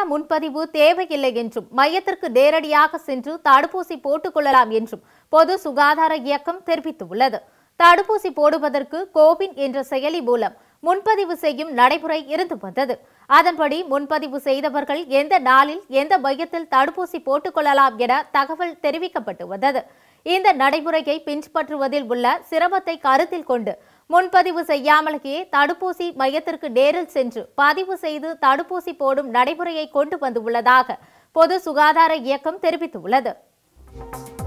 corona முன்பதிவு தேவையில்லை என்றும் மையத்திற்கு நேரடியாக சென்று தடுப்பூசி போட்டுக் கொள்ளலாம் என்றும் பொது சுகாதார இயக்கம் தெரிவித்துள்ளது தடுப்பூசி போடுவதற்கு கோவின் என்ற செயலி மூலம் முன்பதிவு செய்யும் நடைமுறை இருந்து வந்தது அதன்படி முன்பதிவு செய்தவர்கள் எந்த நாளில் எந்த மையத்தில் தடுப்பூசி போட்டுக் கொள்ளலாம் என தகவல் தெரிவிக்கப்பட்டு வந்தது இந்த நடைமுறையை பின்பற்றுவதில் உள்ள சிரமத்தை கருத்தில் கொண்டு முன்பதிவு செய்யாமலேயே தடுப்பூசி மையத்திற்கு நேரில் சென்று பதிவு செய்து தடுப்பூசி போடும் நடைமுறையை கொண்டு வந்துள்ளதாக பொது சுகாதார இயக்கம் தெரிவித்துள்ளது